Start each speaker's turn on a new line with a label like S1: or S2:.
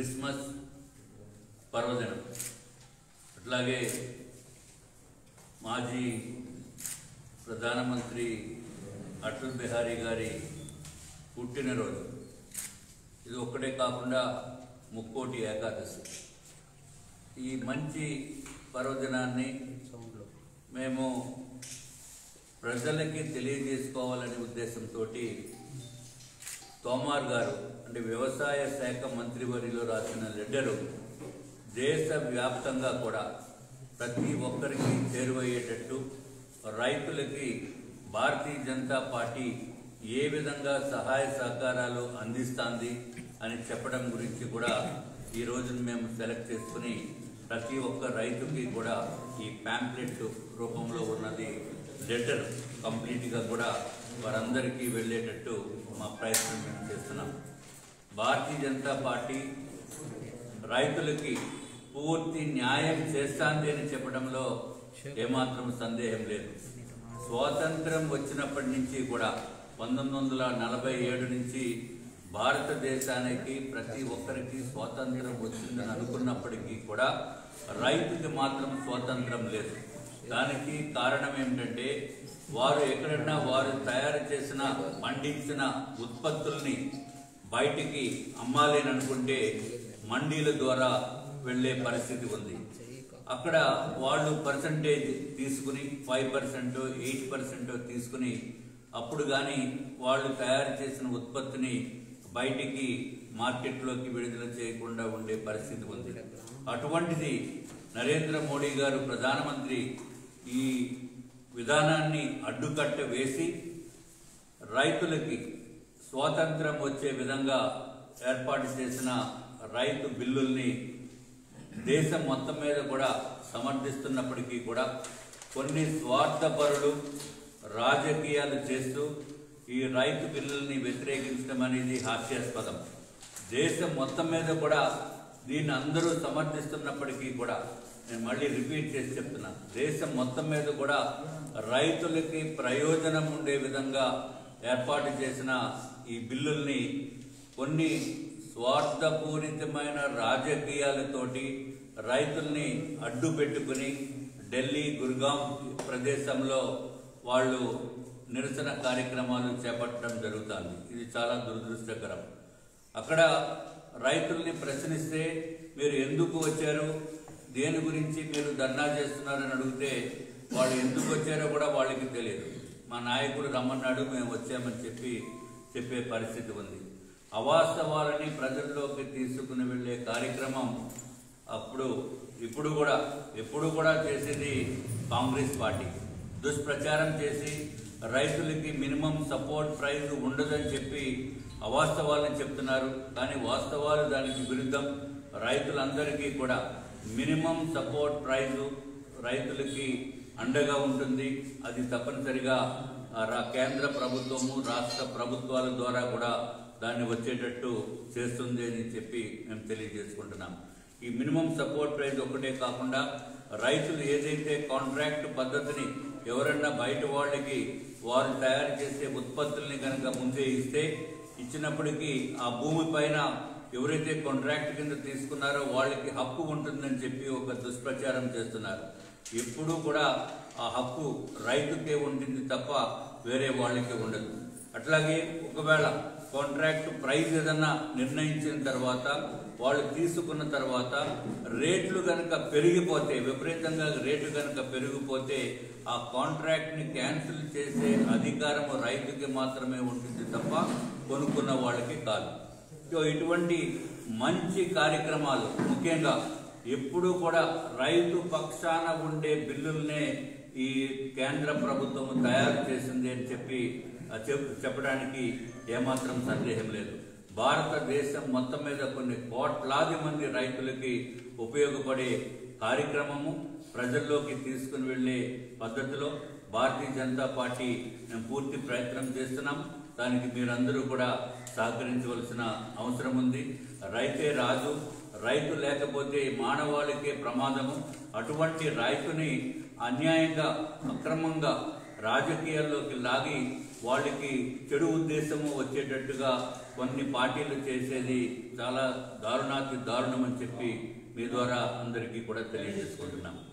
S1: Christmas పర్వదినం అట్లాగే మాజీ ప్రధానమంత్రి అటల్ బిహారీ గారి పుట్టినరోజు ఇది ఒక్కటే కాకుండా ముక్కోటి ఏకాదశి ఈ మంచి పర్వదినాన్ని మేము ప్రజలకి తెలియజేసుకోవాలనే ఉద్దేశంతో తోమార్ గారు అంటే వ్యవసాయ శాఖ మంత్రివర్యులు రాసిన లెటరు దేశవ్యాప్తంగా కూడా ప్రతి ఒక్కరికి చేరువయ్యేటట్టు రైతులకి భారతీయ జనతా పార్టీ ఏ విధంగా సహాయ సహకారాలు అందిస్తుంది అని చెప్పడం గురించి కూడా ఈ రోజున మేము సెలెక్ట్ చేసుకుని ప్రతి ఒక్క రైతుకి కూడా ఈ ప్యాంప్లెట్ రూపంలో ఉన్నది లెటర్ కంప్లీట్గా కూడా వారందరికీ వెళ్ళేటట్టు మా ప్రయత్నం మేము చేస్తున్నాం భారతీయ జనతా పార్టీ రైతులకి పూర్తి న్యాయం చేస్తాంది అని చెప్పడంలో ఏమాత్రం సందేహం లేదు స్వాతంత్రం వచ్చినప్పటి నుంచి కూడా పంతొమ్మిది వందల నలభై ఏడు నుంచి భారతదేశానికి ప్రతి ఒక్కరికి స్వాతంత్రం వచ్చిందని అనుకున్నప్పటికీ కూడా రైతుకి మాత్రం స్వాతంత్రం లేదు దానికి కారణం ఏమిటంటే వారు ఎక్కడన్నా వారు తయారు చేసిన పండించిన ఉత్పత్తుల్ని బయటికి అమ్మాలేననుకుంటే మండీల ద్వారా వెళ్ళే పరిస్థితి ఉంది అక్కడ వాళ్ళు పర్సంటేజ్ తీసుకుని ఫైవ్ పర్సెంట్ ఎయిట్ పర్సెంట్ తీసుకుని అప్పుడు కానీ వాళ్ళు తయారు చేసిన ఉత్పత్తిని బయటికి మార్కెట్లోకి విడుదల చేయకుండా ఉండే పరిస్థితి ఉంది అటువంటిది నరేంద్ర మోడీ గారు ప్రధానమంత్రి ఈ విధానాన్ని అడ్డుకట్ట వేసి రైతులకి స్వాతంత్రం వచ్చే విధంగా ఏర్పాటు చేసిన రైతు బిల్లుల్ని దేశం మొత్తం మీద కూడా సమర్థిస్తున్నప్పటికీ కూడా కొన్ని స్వార్థపరులు రాజకీయాలు చేస్తూ ఈ రైతు బిల్లుల్ని వ్యతిరేకించడం అనేది హాస్యాస్పదం దేశం మొత్తం మీద కూడా దీన్ని అందరూ సమర్థిస్తున్నప్పటికీ కూడా నేను మళ్ళీ రిపీట్ చేసి చెప్తున్నా దేశం మొత్తం మీద కూడా రైతులకి ప్రయోజనం ఉండే విధంగా ఏర్పాటు చేసిన ఈ బిల్లుల్ని కొన్ని స్వార్థపూరితమైన రాజకీయాలతోటి రైతుల్ని అడ్డు పెట్టుకుని ఢిల్లీ గుర్గాం ప్రదేశంలో వాళ్ళు నిరసన కార్యక్రమాలు చేపట్టడం జరుగుతుంది ఇది చాలా దురదృష్టకరం అక్కడ రైతుల్ని ప్రశ్నిస్తే మీరు ఎందుకు వచ్చారు దేని గురించి మీరు ధర్నా చేస్తున్నారని అడిగితే వాళ్ళు ఎందుకు వచ్చారో కూడా వాళ్ళకి తెలియదు మా నాయకుడు రమ్మన్నాడు మేము వచ్చామని చెప్పి చెప్పే పరిస్థితి ఉంది అవాస్తవాలని ప్రజల్లోకి తీసుకుని వెళ్ళే కార్యక్రమం అప్పుడు ఇప్పుడు కూడా ఎప్పుడు కూడా చేసేది కాంగ్రెస్ పార్టీ దుష్ప్రచారం చేసి రైతులకి మినిమం సపోర్ట్ ప్రైజ్ ఉండదని చెప్పి అవాస్తవాలని చెప్తున్నారు కానీ వాస్తవాలు దానికి విరుద్ధం రైతులందరికీ కూడా మినిమం సపోర్ట్ ప్రైజు రైతులకి అండగా ఉంటుంది అది తప్పనిసరిగా ఆ రా- కేంద్ర ప్రభుత్వము రాష్ట్ర ప్రభుత్వాల ద్వారా కూడా దాన్ని వచ్చేటట్టు చేస్తుంది అని చెప్పి మేము తెలియజేసుకుంటున్నాం ఈ మినిమం సపోర్ట్ ప్రైస్ ఒకటే కాకుండా రైతులు ఏదైతే కాంట్రాక్ట్ పద్ధతిని ఎవరన్నా బయట వాళ్ళకి వారు తయారు చేసే ఉత్పత్తుల్ని కనుక ముందే ఇస్తే ఇచ్చినప్పటికీ ఆ భూమి పైన ఎవరైతే కాంట్రాక్ట్ కింద తీసుకున్నారో వాళ్ళకి హక్కు ఉంటుందని చెప్పి ఒక దుష్ప్రచారం చేస్తున్నారు ఎప్పుడూ కూడా ఆ హక్కు రైతుకే ఉంటుంది తప్ప వేరే వాళ్ళకి ఉండదు అట్లాగే ఒకవేళ కాంట్రాక్ట్ ప్రైస్ ఏదన్నా నిర్ణయించిన తర్వాత వాళ్ళు తీసుకున్న తర్వాత రేట్లు కనుక పెరిగిపోతే విపరీతంగా రేటు కనుక పెరిగిపోతే ఆ కాంట్రాక్ట్ ని క్యాన్సిల్ చేసే అధికారం రైతుకి మాత్రమే ఉంటుంది తప్ప కొనుక్కున్న వాళ్ళకి కాదు సో ఇటువంటి మంచి కార్యక్రమాలు ముఖ్యంగా ఎప్పుడూ కూడా రైతు పక్షాన ఉండే బిల్లుల్నే ఈ కేంద్ర ప్రభుత్వం తయారు చేసింది అని చెప్పి ఆ, చెప్ చెప్పడానికి ఏమాత్రం సందేహం లేదు భారతదేశం మొత్తం మీద కొన్ని కోట్లాది మంది రైతులకి ఉపయోగపడే కార్యక్రమము ప్రజల్లోకి తీసుకుని వెళ్ళే పద్ధతిలో భారతీయ జనతా పార్టీ మేము పూర్తి ప్రయత్నం చేస్తున్నాం దానికి మీరందరూ కూడా సహకరించవలసిన అవసరం ఉంది రైతే రాజు రైతు లేకపోతే మానవాళికే ప్రమాదము అటువంటి రైతుని అన్యాయంగా అక్రమంగా రాజకీయాల్లోకి లాగి వాళ్ళకి చెడు ఉద్దేశము వచ్చేటట్టుగా కొన్ని పార్టీలు చేసేది చాలా దారుణాతి దారుణం అని చెప్పి మీ ద్వారా అందరికీ కూడా తెలియజేసుకుంటున్నాం